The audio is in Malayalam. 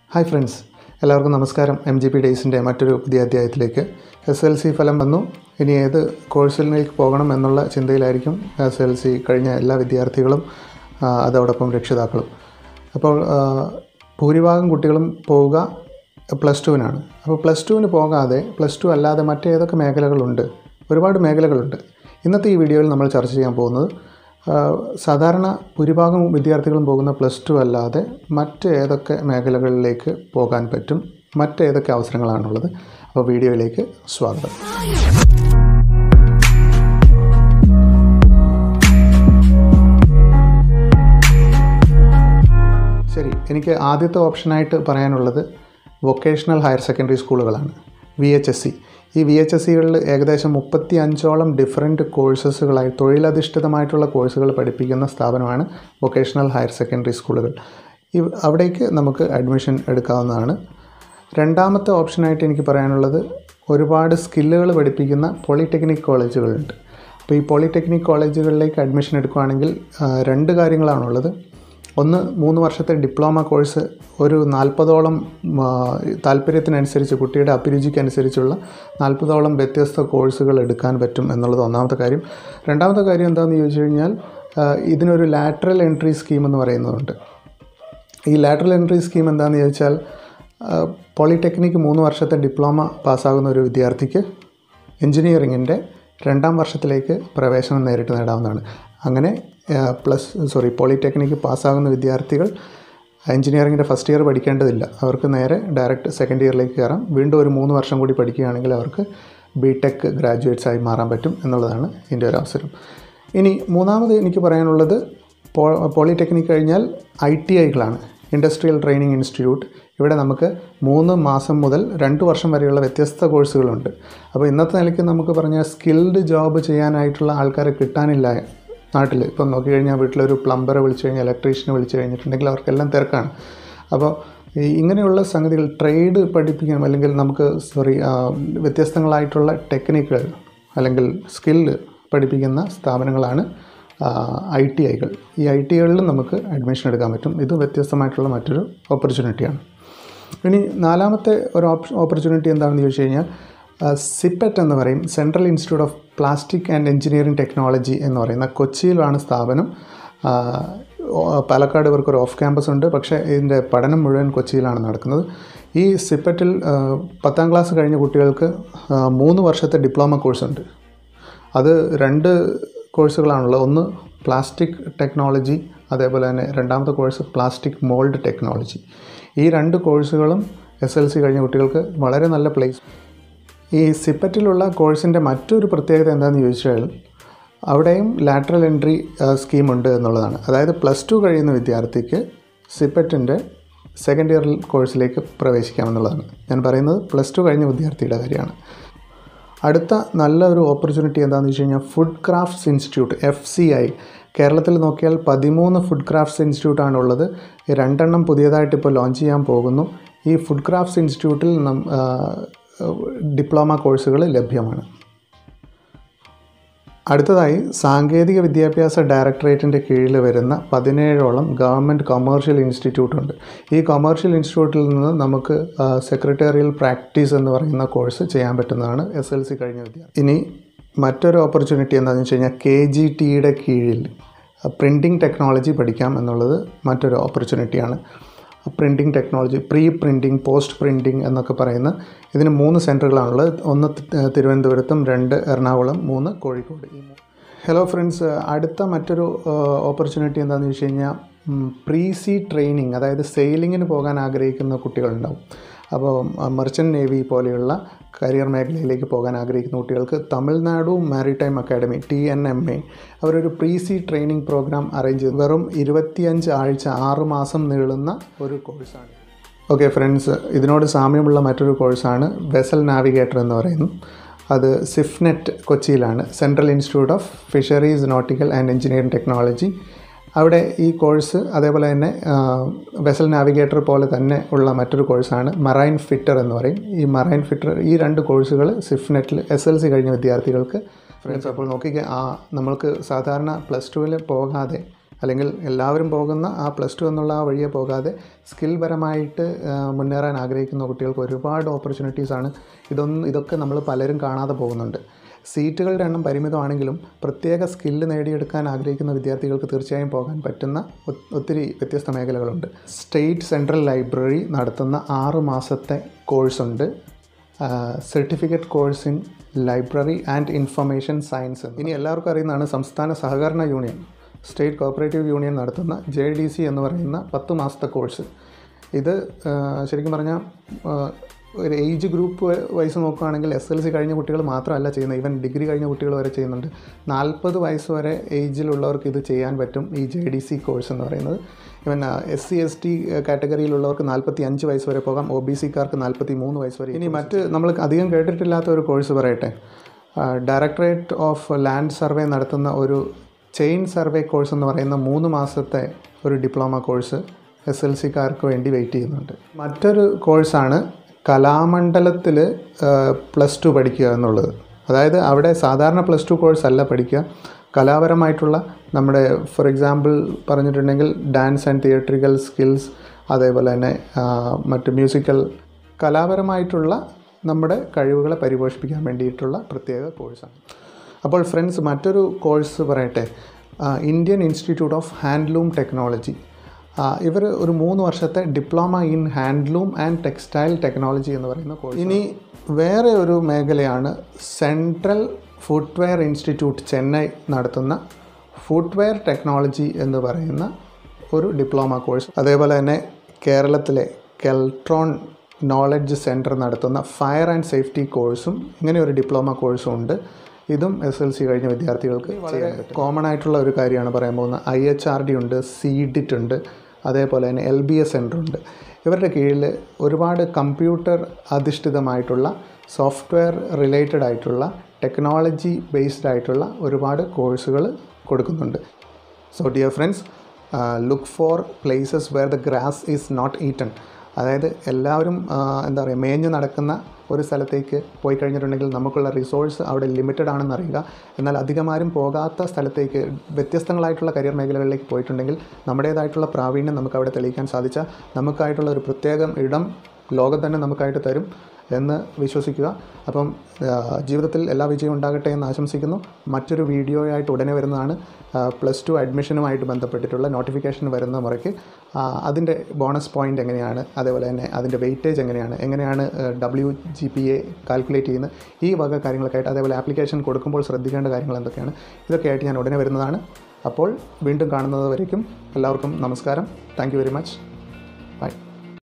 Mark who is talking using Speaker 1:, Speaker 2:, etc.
Speaker 1: ഹായ് ഫ്രണ്ട്സ് എല്ലാവർക്കും നമസ്കാരം എം ജി പി ഡേയ്സിൻ്റെ മറ്റൊരു പുതിയ അധ്യായത്തിലേക്ക് എസ് എൽ സി ഫലം വന്നു ഇനി ഏത് കോഴ്സിലേക്ക് പോകണം എന്നുള്ള ചിന്തയിലായിരിക്കും എസ് എൽ സി കഴിഞ്ഞ എല്ലാ വിദ്യാർത്ഥികളും ആ, അതോടൊപ്പം രക്ഷിതാക്കളും അപ്പോൾ ആ, ഭൂരിഭാഗം കുട്ടികളും പോവുക പ്ലസ് ടുവിനാണ് അപ്പോൾ പ്ലസ് ടുവിന് പോകാതെ പ്ലസ് ടു അല്ലാതെ മറ്റേതൊക്കെ മേഖലകളുണ്ട് ഒരുപാട് മേഖലകളുണ്ട് ഇന്നത്തെ ഈ വീഡിയോയിൽ നമ്മൾ ചർച്ച ചെയ്യാൻ പോകുന്നത് ആ, സാധാരണ ഭൂരിഭാഗം വിദ്യാർത്ഥികളും പോകുന്ന പ്ലസ് ടു അല്ലാതെ മറ്റ് ഏതൊക്കെ മേഖലകളിലേക്ക് പോകാൻ പറ്റും മറ്റേതൊക്കെ അവസരങ്ങളാണുള്ളത് അപ്പോൾ വീഡിയോയിലേക്ക് സ്വാഗതം ശരി എനിക്ക് ആദ്യത്തെ ഓപ്ഷനായിട്ട് പറയാനുള്ളത് വൊക്കേഷണൽ ഹയർ സെക്കൻഡറി സ്കൂളുകളാണ് വി എച്ച് എസ് സി ഈ വി എച്ച് എസ് സികളിൽ ഏകദേശം മുപ്പത്തി അഞ്ചോളം ഡിഫറെൻറ്റ് കോഴ്സസുകളായി തൊഴിലധിഷ്ഠിതമായിട്ടുള്ള കോഴ്സുകൾ പഠിപ്പിക്കുന്ന സ്ഥാപനമാണ് വൊക്കേഷണൽ ഹയർ സെക്കൻഡറി സ്കൂളുകൾ ഈ അവിടേക്ക് നമുക്ക് അഡ്മിഷൻ എടുക്കാവുന്നതാണ് രണ്ടാമത്തെ ഓപ്ഷനായിട്ട് എനിക്ക് പറയാനുള്ളത് ഒരുപാട് സ്കില്ലുകൾ പഠിപ്പിക്കുന്ന പോളിടെക്നിക് കോളേജുകളുണ്ട് അപ്പോൾ ഈ പോളിടെക്നിക് കോളേജുകളിലേക്ക് അഡ്മിഷൻ എടുക്കുകയാണെങ്കിൽ ആ, രണ്ട് കാര്യങ്ങളാണുള്ളത് ഒന്ന് മൂന്ന് വർഷത്തെ ഡിപ്ലോമ കോഴ്സ് ഒരു നാൽപ്പതോളം ആ, താല്പര്യത്തിനനുസരിച്ച് കുട്ടിയുടെ അഭിരുചിക്കനുസരിച്ചുള്ള നാൽപ്പതോളം വ്യത്യസ്ത കോഴ്സുകൾ എടുക്കാൻ പറ്റും എന്നുള്ളത് ഒന്നാമത്തെ കാര്യം രണ്ടാമത്തെ കാര്യം എന്താണെന്ന് ചോദിച്ചു കഴിഞ്ഞാൽ ആ, ഇതിനൊരു ലാറ്ററൽ എൻട്രി സ്കീം എന്ന് പറയുന്നതുണ്ട് ഈ ലാറ്ററൽ എൻട്രി സ്കീം എന്താണെന്ന് ചോദിച്ചാൽ ആ, പോളിടെക്നിക് മൂന്ന് വർഷത്തെ ഡിപ്ലോമ പാസ്സാകുന്ന ഒരു വിദ്യാർത്ഥിക്ക് എൻജിനീയറിങ്ങിൻ്റെ രണ്ടാം വർഷത്തിലേക്ക് പ്രവേശനം നേരിട്ട് നേടാവുന്നതാണ് അങ്ങനെ പ്ലസ് സോറി പോളിടെക്നിക്ക് പാസ്സാകുന്ന വിദ്യാർത്ഥികൾ എഞ്ചിനീയറിങ്ങിൻ്റെ ഫസ്റ്റ് ഇയർ പഠിക്കേണ്ടതില്ല അവർക്ക് നേരെ ഡയറക്റ്റ് സെക്കൻഡ് ഇയറിലേക്ക് കയറാം വീണ്ടും ഒരു മൂന്ന് വർഷം കൂടി പഠിക്കുകയാണെങ്കിൽ അവർക്ക് ബി ടെക് ഗ്രാജുവേറ്റ്സ് ആയി മാറാൻ പറ്റും എന്നുള്ളതാണ് ഇതിൻ്റെ ഒരു അവസരം ഇനി മൂന്നാമത് എനിക്ക് പറയാനുള്ളത് പോ പോളിടെക്നിക് കഴിഞ്ഞാൽ ഐ ടി ഐകളാണ് ഇൻഡസ്ട്രിയൽ ട്രെയിനിങ് ഇൻസ്റ്റിറ്റ്യൂട്ട് ഇവിടെ നമുക്ക് മൂന്ന് മാസം മുതൽ രണ്ട് വർഷം വരെയുള്ള വ്യത്യസ്ത കോഴ്സുകളുണ്ട് അപ്പോൾ ഇന്നത്തെ നിലയ്ക്ക് നമുക്ക് പറഞ്ഞാൽ സ്കിൽഡ് ജോബ് ചെയ്യാനായിട്ടുള്ള ആൾക്കാരെ കിട്ടാനില്ല നാട്ടിൽ ഇപ്പം നോക്കിക്കഴിഞ്ഞാൽ വീട്ടിലൊരു പ്ലംബറെ വിളിച്ചു കഴിഞ്ഞാൽ ഇലക്ട്രീഷ്യനെ വിളിച്ചു കഴിഞ്ഞിട്ടുണ്ടെങ്കിൽ അവർക്കെല്ലാം തിരക്കാണ് അപ്പോൾ ഈ ഇങ്ങനെയുള്ള സംഗതികൾ ട്രേഡ് പഠിപ്പിക്കണം അല്ലെങ്കിൽ നമുക്ക് സോറി വ്യത്യസ്തങ്ങളായിട്ടുള്ള ടെക്നിക്കുകൾ അല്ലെങ്കിൽ സ്കില്ല് പഠിപ്പിക്കുന്ന സ്ഥാപനങ്ങളാണ് ഐ ടി ഐകൾ ഈ ഐ ടി ഐകളിലും നമുക്ക് അഡ്മിഷൻ എടുക്കാൻ പറ്റും ഇത് വ്യത്യസ്തമായിട്ടുള്ള മറ്റൊരു ഓപ്പർച്യൂണിറ്റിയാണ് ഇനി നാലാമത്തെ ഒരു ഓപ്ഷൻ ഓപ്പർച്യൂണിറ്റി എന്താണെന്ന് ചോദിച്ചു കഴിഞ്ഞാൽ സിപ്പെറ്റ് എന്ന് പറയും central institute of plastic and engineering technology എന്ന് പറയുന്ന കൊച്ചിയിലാണ് സ്ഥാപനം ആ, ഓ- പാലക്കാട് ഇവർക്ക് ഒരു ഓഫ് ക്യാമ്പസ് ഉണ്ട് പക്ഷേ ഇതിൻ്റെ പഠനം മുഴുവൻ കൊച്ചിയിലാണ് നടക്കുന്നത് ഈ സിപ്പറ്റിൽ ആ, പത്താം ക്ലാസ് കഴിഞ്ഞ കുട്ടികൾക്ക് ആ, മൂന്ന് വർഷത്തെ ഡിപ്ലോമ കോഴ്സ് ഉണ്ട് അത് രണ്ട് കോഴ്സുകളാണുള്ളത് ഒന്ന് പ്ലാസ്റ്റിക് ടെക്നോളജി അതേപോലെ തന്നെ രണ്ടാമത്തെ കോഴ്സ് പ്ലാസ്റ്റിക് മോൾഡ് ടെക്നോളജി ഈ രണ്ട് കോഴ്സുകളും എസ് എൽ സി കഴിഞ്ഞ കുട്ടികൾക്ക് വളരെ നല്ല പ്ലേസ് ഈ സിപ്പറ്റിലുള്ള കോഴ്സിൻ്റെ മറ്റൊരു പ്രത്യേകത എന്താണെന്ന് ചോദിച്ചാൽ അവിടെയും ലാറ്ററൽ എൻട്രി സ്കീമുണ്ട് എന്നുള്ളതാണ് അതായത് പ്ലസ് ടു കഴിയുന്ന വിദ്യാർത്ഥിക്ക് സിപ്പറ്റിൻ്റെ സെക്കൻഡ് ഇയർ കോഴ്സിലേക്ക് പ്രവേശിക്കാമെന്നുള്ളതാണ് ഞാൻ പറയുന്നത് പ്ലസ് ടു കഴിഞ്ഞ വിദ്യാർത്ഥിയുടെ കാര്യമാണ് അടുത്ത നല്ലൊരു ഓപ്പർച്യൂണിറ്റി എന്താണെന്ന് വെച്ച് കഴിഞ്ഞാൽ food crafts institute F C I കേരളത്തിൽ നോക്കിയാൽ പതിമൂന്ന് ഫുഡ് ക്രാഫ്റ്റ്സ് ഇൻസ്റ്റിറ്റ്യൂട്ടാണ് ഉള്ളത് ഈ രണ്ടെണ്ണം പുതിയതായിട്ട് ഇപ്പോൾ ലോഞ്ച് ചെയ്യാൻ പോകുന്നു ഈ ഫുഡ് ക്രാഫ്റ്റ്സ് ഇൻസ്റ്റിറ്റ്യൂട്ടിൽ നം ആ, ഡിപ്ലോമ കോഴ്സുകൾ ലഭ്യമാണ് അടുത്തതായി സാങ്കേതിക വിദ്യാഭ്യാസ ഡയറക്ടറേറ്റിൻ്റെ കീഴിൽ വരുന്ന പതിനേഴോളം ഗവൺമെൻറ് കൊമേഴ്ഷ്യൽ ഇൻസ്റ്റിറ്റ്യൂട്ട് ഉണ്ട് ഈ കൊമേഴ്ഷ്യൽ ഇൻസ്റ്റിറ്റ്യൂട്ടിൽ നിന്ന് നമുക്ക് സെക്രട്ടേറിയൽ പ്രാക്ടീസ് എന്ന് പറയുന്ന കോഴ്സ് ചെയ്യാൻ പറ്റുന്നതാണ് എസ് എൽ സി കഴിഞ്ഞ വിദ്യാർത്ഥി ഇനി മറ്റൊരു ഓപ്പർച്യൂണിറ്റി എന്താണെന്ന് വെച്ച് കഴിഞ്ഞാൽ കെ ജി ടിയുടെ കീഴിൽ പ്രിൻറ്റിംഗ് ടെക്നോളജി പഠിക്കാം എന്നുള്ളത് മറ്റൊരു ഓപ്പർച്യൂണിറ്റിയാണ് printing technology pre printing post printing എന്നൊക്കെ പറയുന്ന ഇതിന് മൂന്ന് സെൻറ്ററുകളാണുള്ളത് ഒന്ന് തി- തിരുവനന്തപുരത്തും രണ്ട് എറണാകുളം മൂന്ന് കോഴിക്കോട് ഈ മൂ- ഹലോ ഫ്രണ്ട്സ് അടുത്ത മറ്റൊരു ഓപ്പർച്യൂണിറ്റി എന്താണെന്ന് വെച്ച് കഴിഞ്ഞാൽ പ്രീ സി ട്രെയിനിങ് അതായത് സെയിലിങ്ങിന് പോകാൻ ആഗ്രഹിക്കുന്ന കുട്ടികളുണ്ടാവും അപ്പോൾ മെർച്ചൻ്റ് നേവി പോലെയുള്ള കരിയർ മേഖലയിലേക്ക് പോകാൻ ആഗ്രഹിക്കുന്ന കുട്ടികൾക്ക് Tamil Nadu maritime academy T N M A അവരൊരു pre sea training programme arrange ചെയ്തു വെറും ഇരുപത്തിയഞ്ച് ആഴ്ച ആറ് മാസം നീളുന്ന ഒരു കോഴ്സാണ് ഓക്കെ ഫ്രണ്ട്സ് ഇതിനോട് സാമ്യമുള്ള മറ്റൊരു കോഴ്സാണ് വെസൽ നാവിഗേറ്റർ എന്ന് പറയുന്നു അത് സിഫ്നെറ്റ് കൊച്ചിയിലാണ് central institute of fisheries nautical and engineering technology അവിടെ ഈ കോഴ്സ് അതേപോലെ തന്നെ വെസൽ നാവിഗേറ്റർ പോലെ തന്നെ ഉള്ള മറ്റൊരു കോഴ്സാണ് മറൈൻ ഫിറ്റർ എന്ന് പറയും ഈ മറൈൻ ഫിറ്റർ ഈ രണ്ട് കോഴ്സുകൾ സിഫ്നെറ്റിൽ എസ് എൽ സി കഴിഞ്ഞ വിദ്യാർത്ഥികൾക്ക് ഫ്രണ്ട്സ് അപ്പോൾ നോക്കിക്കുക ആ നമ്മൾക്ക് സാധാരണ പ്ലസ് ടുവിൽ പോകാതെ അല്ലെങ്കിൽ എല്ലാവരും പോകുന്ന ആ പ്ലസ് ടു എന്നുള്ള ആ വഴിയെ പോകാതെ സ്കിൽ പരമായിട്ട് ആ, മുന്നേറാൻ ആഗ്രഹിക്കുന്ന കുട്ടികൾക്ക് ഒരുപാട് ഓപ്പർച്യൂണിറ്റീസാണ് ഇതൊന്നും ഇതൊക്കെ നമ്മൾ പലരും കാണാതെ പോകുന്നുണ്ട് സീറ്റുകളുടെ എണ്ണം പരിമിതമാണെങ്കിലും പ്രത്യേക സ്കില്ല് നേടിയെടുക്കാൻ ആഗ്രഹിക്കുന്ന വിദ്യാർത്ഥികൾക്ക് തീർച്ചയായും പോകാൻ പറ്റുന്ന ഒ- ഒത്തിരി വ്യത്യസ്ത മേഖലകളുണ്ട് സ്റ്റേറ്റ് സെൻട്രൽ ലൈബ്രറി നടത്തുന്ന ആറ് മാസത്തെ കോഴ്സുണ്ട് certificate course in library and information science ഇനി എല്ലാവർക്കും അറിയുന്നതാണ് സംസ്ഥാന സഹകരണ യൂണിയൻ സ്റ്റേറ്റ് കോപ്പറേറ്റീവ് യൂണിയൻ നടത്തുന്ന ജെ ഡി സി എന്ന് പറയുന്ന പത്ത് മാസത്തെ കോഴ്സ് ഇത് ആ, ശരിക്കും പറഞ്ഞാൽ ആ, ഒരു ഏജ് ഗ്രൂപ്പ് വയസ്സ് നോക്കുകയാണെങ്കിൽ എസ് എൽ സി കഴിഞ്ഞ കുട്ടികൾ മാത്രമല്ല ചെയ്യുന്നത് ഈവൻ ഡിഗ്രി കഴിഞ്ഞ കുട്ടികൾ വരെ ചെയ്യുന്നുണ്ട് നാൽപ്പത് വയസ്സ് വരെ ഏജിലുള്ളവർക്ക് ഇത് ചെയ്യാൻ പറ്റും ഈ ജെ ഡി സി കോഴ്സ് എന്ന് പറയുന്നത് even S C S T കാറ്റഗറിയിലുള്ളവർക്ക് നാൽപ്പത്തി അഞ്ച് വയസ്സ് വരെ പോകാം ഒ ബി സിക്കാർക്ക് നാൽപ്പത്തി മൂന്ന് വയസ്സ് വരെ ഇനി മറ്റ് നമ്മൾ അധികം കേട്ടിട്ടില്ലാത്ത ഒരു കോഴ്സ് പറയട്ടെ ഡയറക്ടറേറ്റ് ഓഫ് ലാൻഡ് സർവേ നടത്തുന്ന ഒരു ചെയിൻ സർവേ കോഴ്സ് എന്ന് പറയുന്ന മൂന്ന് മാസത്തെ ഒരു ഡിപ്ലോമ കോഴ്സ് എസ് എൽ സിക്കാർക്ക് വേണ്ടി വെയിറ്റ് ചെയ്യുന്നുണ്ട് മറ്റൊരു കോഴ്സാണ് കലാമണ്ഡലത്തിൽ പ്ലസ് ടു പഠിക്കുക എന്നുള്ളത് അതായത് അവിടെ സാധാരണ പ്ലസ് ടു കോഴ്സ് അല്ല പഠിക്കുക കലാപരമായിട്ടുള്ള നമ്മുടെ ഫോർ എക്സാമ്പിൾ പറഞ്ഞിട്ടുണ്ടെങ്കിൽ ഡാൻസ് ആൻഡ് തിയേറ്ററിക്കൽ സ്കിൽസ് അതേപോലെ തന്നെ ആ, മറ്റ് മ്യൂസിക്കൽ കലാപരമായിട്ടുള്ള നമ്മുടെ കഴിവുകളെ പരിപോഷിപ്പിക്കാൻ വേണ്ടിയിട്ടുള്ള പ്രത്യേക കോഴ്സാണ് അപ്പോൾ ഫ്രണ്ട്സ് മറ്റൊരു കോഴ്സ് പറയട്ടെ Indian institute of handloom technology ഇവർ ഒരു മൂന്ന് വർഷത്തെ diploma in handloom and textile technology എന്ന് പറയുന്ന കോഴ്സ് ഇനി വേറെ ഒരു മേഖലയാണ് സെൻട്രൽ ഫുട്വെയർ ഇൻസ്റ്റിറ്റ്യൂട്ട് ചെന്നൈ നടത്തുന്ന ഫുട്വെയർ ടെക്നോളജി എന്ന് പറയുന്ന ഒരു ഡിപ്ലോമ കോഴ്സ് അതേപോലെ തന്നെ കേരളത്തിലെ കെൽട്രോൺ നോളജ് സെൻറ്റർ നടത്തുന്ന ഫയർ ആൻഡ് സേഫ്റ്റി കോഴ്സും ഇങ്ങനെ ഒരു ഡിപ്ലോമ കോഴ്സും ഉണ്ട് ഇതും എസ് എൽ സി കഴിഞ്ഞ വിദ്യാർത്ഥികൾക്ക് വളരെ കോമൺ ആയിട്ടുള്ള ഒരു കാര്യമാണ് പറയാൻ പോകുന്നത് ഐ എച്ച് ആർ ഡി ഉണ്ട് സി ഡിറ്റ് ഉണ്ട് അതേപോലെ തന്നെ എൽ ബി എസ് സെൻറ്റർ ഉണ്ട് ഇവരുടെ കീഴിൽ ഒരുപാട് കമ്പ്യൂട്ടർ അധിഷ്ഠിതമായിട്ടുള്ള സോഫ്റ്റ്വെയർ റിലേറ്റഡ് ആയിട്ടുള്ള ടെക്നോളജി ബേസ്ഡ് ആയിട്ടുള്ള ഒരുപാട് കോഴ്സുകൾ കൊടുക്കുന്നുണ്ട് so dear friends look for places where the grass is not eaten അതായത് എല്ലാവരും ആ, എന്താ പറയുക മേഞ്ഞ് നടക്കുന്ന ഒരു സ്ഥലത്തേക്ക് പോയി കഴിഞ്ഞിട്ടുണ്ടെങ്കിൽ നമുക്കുള്ള റിസോഴ്സ് അവിടെ ലിമിറ്റഡ് ആണെന്ന് അറിയുക എന്നാൽ അധികമാരും പോകാത്ത സ്ഥലത്തേക്ക് വ്യത്യസ്തങ്ങളായിട്ടുള്ള കരിയർ മേഖലകളിലേക്ക് പോയിട്ടുണ്ടെങ്കിൽ നമ്മുടേതായിട്ടുള്ള പ്രാവീണ്യം നമുക്ക് അവിടെ തെളിയിക്കാൻ സാധിച്ചാൽ നമുക്കായിട്ടുള്ള ഒരു പ്രത്യേകം ഇടം ലോകം തന്നെ നമുക്കായിട്ട് തരും എന്ന് വിശ്വസിക്കുക അപ്പം ആ, ജീവിതത്തിൽ എല്ലാ വിജയവും ഉണ്ടാകട്ടെ എന്ന് ആശംസിക്കുന്നു മറ്റൊരു വീഡിയോയായിട്ട് ഉടനെ വരുന്നതാണ് പ്ലസ് ടു അഡ്മിഷനുമായിട്ട് ബന്ധപ്പെട്ടിട്ടുള്ള നോട്ടിഫിക്കേഷൻ വരുന്ന മുറയ്ക്ക് ആ, അതിൻ്റെ ബോണസ് പോയിൻ്റ് എങ്ങനെയാണ് അതേപോലെ തന്നെ അതിൻ്റെ വെയിറ്റേജ് എങ്ങനെയാണ് എങ്ങനെയാണ് W G P A calculate ചെയ്യുന്നത് ഈ വക കാര്യങ്ങളൊക്കെ ആയിട്ട് അതേപോലെ ആപ്ലിക്കേഷൻ കൊടുക്കുമ്പോൾ ശ്രദ്ധിക്കേണ്ട കാര്യങ്ങൾ എന്തൊക്കെയാണ് ഇതൊക്കെയായിട്ട് ഞാൻ ഉടനെ വരുന്നതാണ് അപ്പോൾ വീണ്ടും കാണുന്നത് വരയ്ക്കും എല്ലാവർക്കും നമസ്കാരം thank you very much by